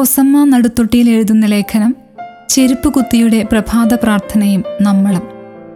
റോസമ്മ നടുത്തൊട്ടിയിൽ എഴുതുന്ന ലേഖനം ചെരുപ്പ് കുത്തിയുടെ പ്രഭാത പ്രാർത്ഥനയും നമ്മളും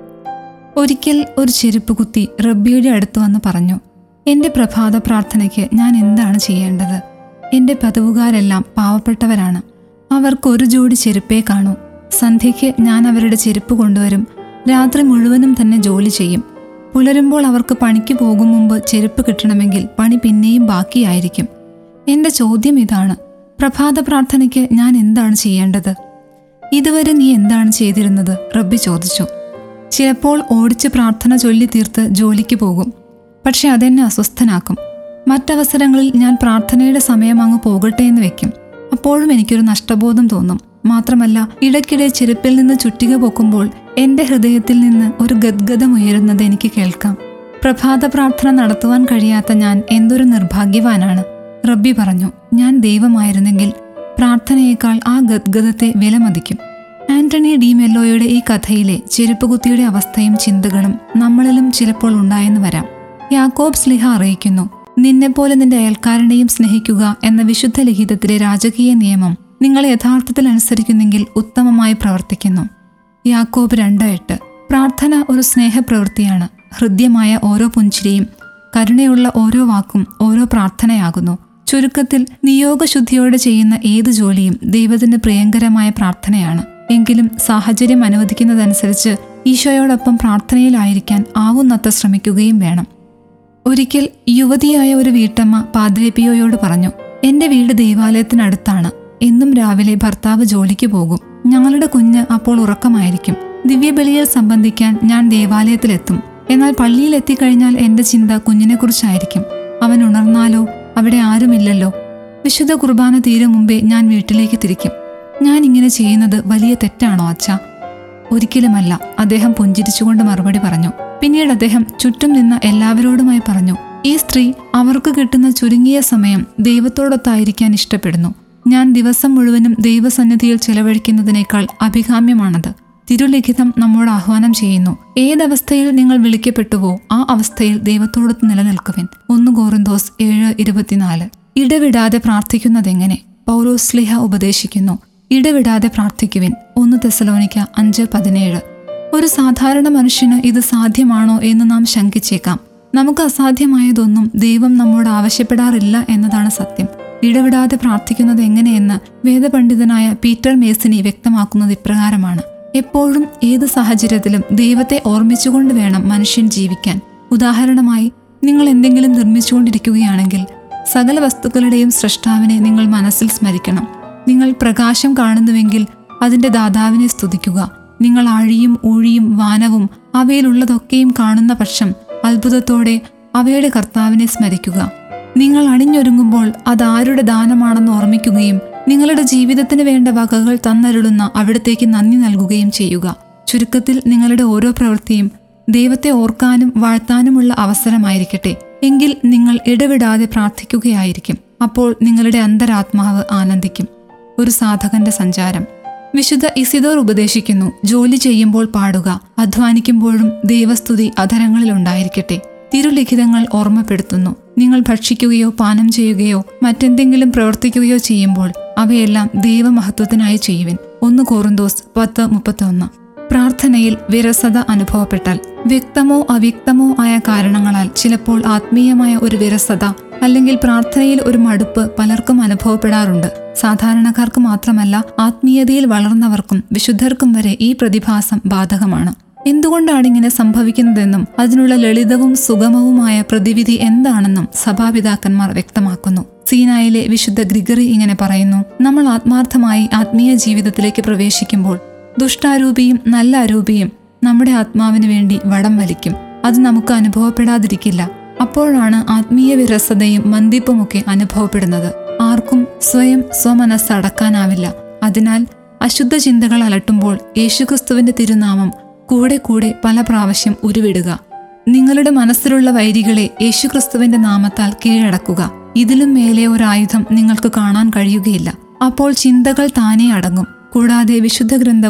ഒരിക്കൽ ഒരു ചെരുപ്പ് കുത്തി റബ്ബിയുടെ അടുത്ത് വന്ന് പറഞ്ഞു എൻ്റെ പ്രഭാത പ്രാർത്ഥനയ്ക്ക് ഞാൻ എന്താണ് ചെയ്യേണ്ടത് എൻ്റെ പതിവുകാരെല്ലാം പാവപ്പെട്ടവരാണ് അവർക്ക് ഒരു ജോഡി ചെരുപ്പേ കാണൂ സന്ധ്യയ്ക്ക് ഞാൻ അവരുടെ ചെരുപ്പ് കൊണ്ടുവരും രാത്രി മുഴുവനും തന്നെ ജോലി ചെയ്യും പുലരുമ്പോൾ അവർക്ക് പണിക്ക് പോകും മുമ്പ് ചെരുപ്പ് കിട്ടണമെങ്കിൽ പണി പിന്നെയും ബാക്കിയായിരിക്കും എൻ്റെ ചോദ്യം ഇതാണ് പ്രഭാത പ്രാർത്ഥനയ്ക്ക് ഞാൻ എന്താണ് ചെയ്യേണ്ടത് ഇതുവരെ നീ എന്താണ് ചെയ്തിരുന്നത് റബ്ബി ചോദിച്ചു ചിലപ്പോൾ ഓടിച്ച് പ്രാർത്ഥന ചൊല്ലി തീർത്ത് ജോലിക്ക് പോകും പക്ഷെ അതെന്നെ അസ്വസ്ഥനാക്കും മറ്റവസരങ്ങളിൽ ഞാൻ പ്രാർത്ഥനയുടെ സമയം അങ്ങ് പോകട്ടെ എന്ന് വെക്കും അപ്പോഴും എനിക്കൊരു നഷ്ടബോധം തോന്നും മാത്രമല്ല ഇടയ്ക്കിടെ ചെരുപ്പിൽ നിന്ന് ചുറ്റിക പൊക്കുമ്പോൾ എന്റെ ഹൃദയത്തിൽ നിന്ന് ഒരു ഗദ്ഗതം ഉയരുന്നത് എനിക്ക് കേൾക്കാം പ്രഭാത പ്രാർത്ഥന നടത്തുവാൻ കഴിയാത്ത ഞാൻ എന്തൊരു നിർഭാഗ്യവാനാണ് റബ്ബി പറഞ്ഞു ഞാൻ ദൈവമായിരുന്നെങ്കിൽ പ്രാർത്ഥനയേക്കാൾ ആ ഗദ്ഗതത്തെ വിലമതിക്കും ആന്റണി ഡി മെല്ലോയുടെ ഈ കഥയിലെ ചെരുപ്പുകുത്തിയുടെ അവസ്ഥയും ചിന്തകളും നമ്മളിലും ചിലപ്പോൾ ഉണ്ടായെന്ന് വരാം യാക്കോബ് സ്ലിഹ അറിയിക്കുന്നു നിന്നെപ്പോലെ നിന്റെ അയൽക്കാരനെയും സ്നേഹിക്കുക എന്ന വിശുദ്ധ ലിഖിതത്തിലെ രാജകീയ നിയമം നിങ്ങൾ യഥാർത്ഥത്തിൽ അനുസരിക്കുന്നെങ്കിൽ ഉത്തമമായി പ്രവർത്തിക്കുന്നു യാക്കോബ് രണ്ട് എട്ട് പ്രാർത്ഥന ഒരു സ്നേഹപ്രവൃത്തിയാണ് ഹൃദ്യമായ ഓരോ പുഞ്ചിരിയും കരുണയുള്ള ഓരോ വാക്കും ഓരോ പ്രാർത്ഥനയാകുന്നു ചുരുക്കത്തിൽ നിയോഗശുദ്ധിയോടെ ചെയ്യുന്ന ഏത് ജോലിയും ദൈവത്തിന് പ്രിയങ്കരമായ പ്രാർത്ഥനയാണ് എങ്കിലും സാഹചര്യം അനുവദിക്കുന്നതനുസരിച്ച് ഈശോയോടൊപ്പം പ്രാർത്ഥനയിലായിരിക്കാൻ ആവുന്നത്ര ശ്രമിക്കുകയും വേണം ഒരിക്കൽ യുവതിയായ ഒരു വീട്ടമ്മ പാദ്രേപ്പിയോയോട് പറഞ്ഞു എന്റെ വീട് ദേവാലയത്തിനടുത്താണ് എന്നും രാവിലെ ഭർത്താവ് ജോലിക്ക് പോകും ഞങ്ങളുടെ കുഞ്ഞ് അപ്പോൾ ഉറക്കമായിരിക്കും ദിവ്യബലിയിൽ സംബന്ധിക്കാൻ ഞാൻ ദേവാലയത്തിലെത്തും എന്നാൽ പള്ളിയിൽ എത്തിക്കഴിഞ്ഞാൽ എന്റെ ചിന്ത കുഞ്ഞിനെക്കുറിച്ചായിരിക്കും അവൻ ഉണർന്നാലോ അവിടെ ആരുമില്ലല്ലോ വിശുദ്ധ കുർബാന തീരും മുമ്പേ ഞാൻ വീട്ടിലേക്ക് തിരിക്കും ഞാൻ ഇങ്ങനെ ചെയ്യുന്നത് വലിയ തെറ്റാണോ അച്ഛാ ഒരിക്കലുമല്ല അദ്ദേഹം പുഞ്ചിരിച്ചുകൊണ്ട് മറുപടി പറഞ്ഞു പിന്നീട് അദ്ദേഹം ചുറ്റും നിന്ന എല്ലാവരോടുമായി പറഞ്ഞു ഈ സ്ത്രീ അവർക്ക് കിട്ടുന്ന ചുരുങ്ങിയ സമയം ദൈവത്തോടൊത്തായിരിക്കാൻ ഇഷ്ടപ്പെടുന്നു ഞാൻ ദിവസം മുഴുവനും ദൈവസന്നിധിയിൽ ചെലവഴിക്കുന്നതിനേക്കാൾ അഭികാമ്യമാണത് തിരുലിഖിതം നമ്മോട് ആഹ്വാനം ചെയ്യുന്നു ഏതവസ്ഥയിൽ നിങ്ങൾ വിളിക്കപ്പെട്ടുവോ ആ അവസ്ഥയിൽ ദൈവത്തോടൊത്ത് നിലനിൽക്കുവിൻ ഒന്ന് കോറിന്തോസ് ഏഴ് ഇരുപത്തിനാല് ഇടവിടാതെ പ്രാർത്ഥിക്കുന്നതെങ്ങനെ പൗലോസ്ലിഹ ഉപദേശിക്കുന്നു ഇടവിടാതെ പ്രാർത്ഥിക്കുവിൻ ഒന്ന് തെസലോനിക്ക അഞ്ച് പതിനേഴ് ഒരു സാധാരണ മനുഷ്യന് ഇത് സാധ്യമാണോ എന്ന് നാം ശങ്കിച്ചേക്കാം നമുക്ക് അസാധ്യമായതൊന്നും ദൈവം നമ്മോട് ആവശ്യപ്പെടാറില്ല എന്നതാണ് സത്യം ഇടവിടാതെ പ്രാർത്ഥിക്കുന്നത് എങ്ങനെയെന്ന് വേദപണ്ഡിതനായ പീറ്റർ മേസിനി വ്യക്തമാക്കുന്നത് ഇപ്രകാരമാണ് എപ്പോഴും ഏത് സാഹചര്യത്തിലും ദൈവത്തെ ഓർമ്മിച്ചുകൊണ്ട് വേണം മനുഷ്യൻ ജീവിക്കാൻ ഉദാഹരണമായി നിങ്ങൾ എന്തെങ്കിലും നിർമ്മിച്ചുകൊണ്ടിരിക്കുകയാണെങ്കിൽ സകല വസ്തുക്കളുടെയും സൃഷ്ടാവിനെ നിങ്ങൾ മനസ്സിൽ സ്മരിക്കണം നിങ്ങൾ പ്രകാശം കാണുന്നുവെങ്കിൽ അതിന്റെ ദാതാവിനെ സ്തുതിക്കുക നിങ്ങൾ ആഴിയും ഊഴിയും വാനവും അവയിലുള്ളതൊക്കെയും കാണുന്ന പക്ഷം അത്ഭുതത്തോടെ അവയുടെ കർത്താവിനെ സ്മരിക്കുക നിങ്ങൾ അണിഞ്ഞൊരുങ്ങുമ്പോൾ അത് ആരുടെ ദാനമാണെന്ന് ഓർമ്മിക്കുകയും നിങ്ങളുടെ ജീവിതത്തിന് വേണ്ട വകകൾ തന്നരുളുന്ന അവിടത്തേക്ക് നന്ദി നൽകുകയും ചെയ്യുക ചുരുക്കത്തിൽ നിങ്ങളുടെ ഓരോ പ്രവൃത്തിയും ദൈവത്തെ ഓർക്കാനും വാഴ്ത്താനുമുള്ള അവസരമായിരിക്കട്ടെ എങ്കിൽ നിങ്ങൾ ഇടവിടാതെ പ്രാർത്ഥിക്കുകയായിരിക്കും അപ്പോൾ നിങ്ങളുടെ അന്തരാത്മാവ് ആനന്ദിക്കും ഒരു സാധകന്റെ സഞ്ചാരം വിശുദ്ധ ഇസിദോർ ഉപദേശിക്കുന്നു ജോലി ചെയ്യുമ്പോൾ പാടുക അധ്വാനിക്കുമ്പോഴും ദൈവസ്തുതി അധരങ്ങളിൽ ഉണ്ടായിരിക്കട്ടെ തിരുലിഖിതങ്ങൾ ഓർമ്മപ്പെടുത്തുന്നു നിങ്ങൾ ഭക്ഷിക്കുകയോ പാനം ചെയ്യുകയോ മറ്റെന്തെങ്കിലും പ്രവർത്തിക്കുകയോ ചെയ്യുമ്പോൾ അവയെല്ലാം ദൈവമഹത്വത്തിനായി ചെയ്യുവിൻ ഒന്ന് കോറിന്തോസ് പത്ത് മുപ്പത്തൊന്ന് പ്രാർത്ഥനയിൽ വിരസത അനുഭവപ്പെട്ടാൽ വ്യക്തമോ അവ്യക്തമോ ആയ കാരണങ്ങളാൽ ചിലപ്പോൾ ആത്മീയമായ ഒരു വിരസത അല്ലെങ്കിൽ പ്രാർത്ഥനയിൽ ഒരു മടുപ്പ് പലർക്കും അനുഭവപ്പെടാറുണ്ട് സാധാരണക്കാർക്ക് മാത്രമല്ല ആത്മീയതയിൽ വളർന്നവർക്കും വിശുദ്ധർക്കും വരെ ഈ പ്രതിഭാസം ബാധകമാണ് എന്തുകൊണ്ടാണ് ഇങ്ങനെ സംഭവിക്കുന്നതെന്നും അതിനുള്ള ലളിതവും സുഗമവുമായ പ്രതിവിധി എന്താണെന്നും സഭാപിതാക്കന്മാർ വ്യക്തമാക്കുന്നു സീനായിലെ വിശുദ്ധ ഗ്രിഗറി ഇങ്ങനെ പറയുന്നു നമ്മൾ ആത്മാർത്ഥമായി ആത്മീയ ജീവിതത്തിലേക്ക് പ്രവേശിക്കുമ്പോൾ ദുഷ്ടാരൂപിയും നല്ല അരൂപിയും നമ്മുടെ ആത്മാവിന് വേണ്ടി വടം വലിക്കും അത് നമുക്ക് അനുഭവപ്പെടാതിരിക്കില്ല അപ്പോഴാണ് ആത്മീയ വിരസതയും മന്ദിപ്പുമൊക്കെ അനുഭവപ്പെടുന്നത് ആർക്കും സ്വയം സ്വമനസ് അടക്കാനാവില്ല അതിനാൽ അശുദ്ധ ചിന്തകൾ അലട്ടുമ്പോൾ യേശുക്രിസ്തുവിന്റെ തിരുനാമം കൂടെ കൂടെ പല പ്രാവശ്യം ഉരുവിടുക നിങ്ങളുടെ മനസ്സിലുള്ള വൈരികളെ യേശുക്രിസ്തുവിന്റെ നാമത്താൽ കീഴടക്കുക ഇതിലും മേലെ ഒരു ആയുധം നിങ്ങൾക്ക് കാണാൻ കഴിയുകയില്ല അപ്പോൾ ചിന്തകൾ താനേ അടങ്ങും കൂടാതെ വിശുദ്ധ ഗ്രന്ഥവും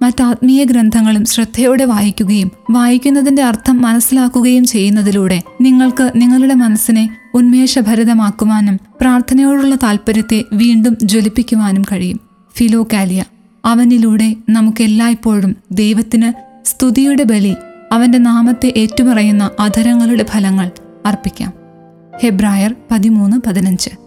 മറ്റാത്മീയ ഗ്രന്ഥങ്ങളും ശ്രദ്ധയോടെ വായിക്കുകയും വായിക്കുന്നതിന്റെ അർത്ഥം മനസ്സിലാക്കുകയും ചെയ്യുന്നതിലൂടെ നിങ്ങൾക്ക് നിങ്ങളുടെ മനസ്സിനെ ഉന്മേഷഭരിതമാക്കുവാനും പ്രാർത്ഥനയോടുള്ള താല്പര്യത്തെ വീണ്ടും ജ്വലിപ്പിക്കുവാനും കഴിയും ഫിലോകാലിയ അവനിലൂടെ നമുക്കെല്ലായ്പ്പോഴും ദൈവത്തിന് സ്തുതിയുടെ ബലി അവന്റെ നാമത്തെ ഏറ്റുപറയുന്ന അധരങ്ങളുടെ ഫലങ്ങൾ അർപ്പിക്കാം ഹെബ്രായർ പതിമൂന്ന് പതിനഞ്ച്